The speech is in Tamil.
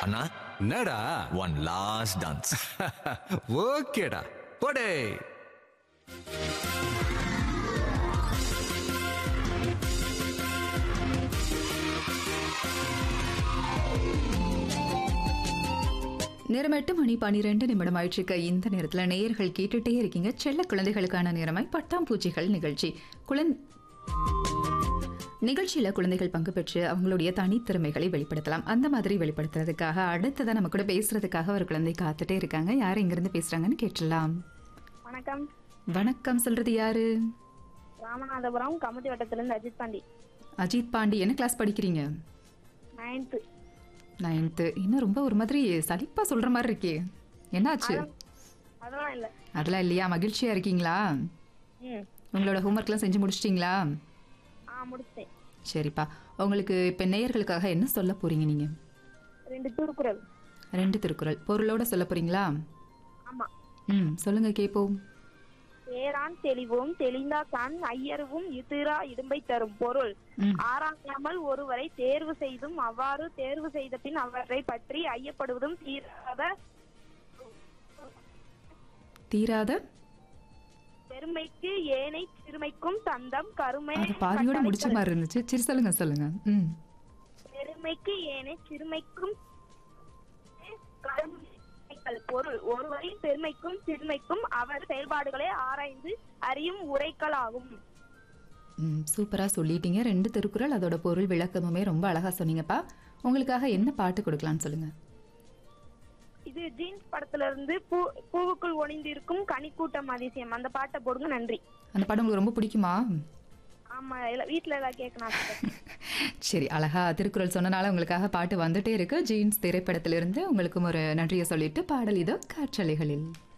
அண்ணா என்னடா ஒன் லாஸ்ட் டான்ஸ் ஓகேடா போடே நேரம் எட்டு மணி பன்னிரெண்டு நிமிடம் ஆயிற்றுக்க இந்த நேரத்தில் நேயர்கள் கேட்டுட்டே இருக்கீங்க செல்ல குழந்தைகளுக்கான நேரமாய் பட்டாம்பூச்சிகள் நிகழ்ச்சி குழந் நிகழ்ச்சியில குழந்தைகள் பங்கு பெற்று அவங்களுடைய தனித்திறமைகளை வெளிப்படுத்தலாம் அந்த மாதிரி வெளிப்படுத்துறதுக்காக அடுத்ததான் நம்ம கூட பேசுறதுக்காக ஒரு குழந்தை காத்துட்டே இருக்காங்க யார் எங்கிருந்து பேசுறாங்கன்னு கேட்டுடலாம் வணக்கம் வணக்கம் சொல்றது யாரு ராமநாதபுரம் கமுதி வட்டத்திலிருந்து அஜித் பாண்டி அஜித் பாண்டி என்ன கிளாஸ் படிக்கிறீங்க நைன்த்து நைன்த்து இன்னும் ரொம்ப ஒரு மாதிரி சலிப்பா சொல்ற மாதிரி இருக்கே என்னாச்சு அதெல்லாம் இல்ல அதெல்லாம் இல்லையா மகிழ்ச்சியா இருக்கீங்களா ம் உங்களோட ஹோம்ஒர்க்லாம் செஞ்சு முடிச்சிட்டிங்களா ஆ முடிச்சிட்டேன் சரிப்பா உங்களுக்கு இப்போ நேயர்களுக்காக என்ன சொல்ல போறீங்க நீங்க ரெண்டு திருக்குறள் ரெண்டு திருக்குறள் பொருளோட சொல்ல போறீங்களா ஆமா ம் சொல்லுங்க கேட்போம் தேரான் தெளிவோம் தெளிந்தாக்கான் ஐயருவும் இத்திரா இடும்பை தரும் பொருள் ம். ஆராயாமல் ஒருவரை தேர்வு செய்தும் அவ்வாறு தேர்வு செய்த பின் அவரை பற்றி ஐயப்படுவதும் தீராத தீராத பெருமைக்கு ஏனை சிறுமைக்கும் தந்தம் கருமை அது பாதியோட முடிச்ச மாதிரி இருந்துச்சு சரி சொல்லுங்க சொல்லுங்க ம் பெருமைக்கு ஏனை சிறுமைக்கும் கருமைகள் பொருள் ஒருவரின் பெருமைக்கும் சிறுமைக்கும் அவர் செயல்பாடுகளை ஆராய்ந்து அறியும் உரைக்கலாகும் ம் சூப்பரா சொல்லிட்டீங்க ரெண்டு திருக்குறள் அதோட பொருள் விளக்கமுமே ரொம்ப அழகா சொன்னீங்கப்பா உங்களுக்காக என்ன பாட்டு கொடுக்கலாம்னு சொல்லுங்க இது ஜீன்ஸ் படத்துல இருந்து பூ பூவுக்குள் ஒளிந்திருக்கும் கனிக்கூட்டம் அதிசயம் அந்த பாட்டை போடுங்க நன்றி அந்த பாடம் உங்களுக்கு ரொம்ப பிடிக்குமா ஆமா எல்லாம் வீட்டுல எல்லாம் கேட்கணும் சரி அழகா திருக்குறள் சொன்னனால உங்களுக்காக பாட்டு வந்துட்டே இருக்கு ஜீன்ஸ் திரைப்படத்திலிருந்து உங்களுக்கும் ஒரு நன்றியை சொல்லிட்டு பாடல் இதோ காற்றலைகளில்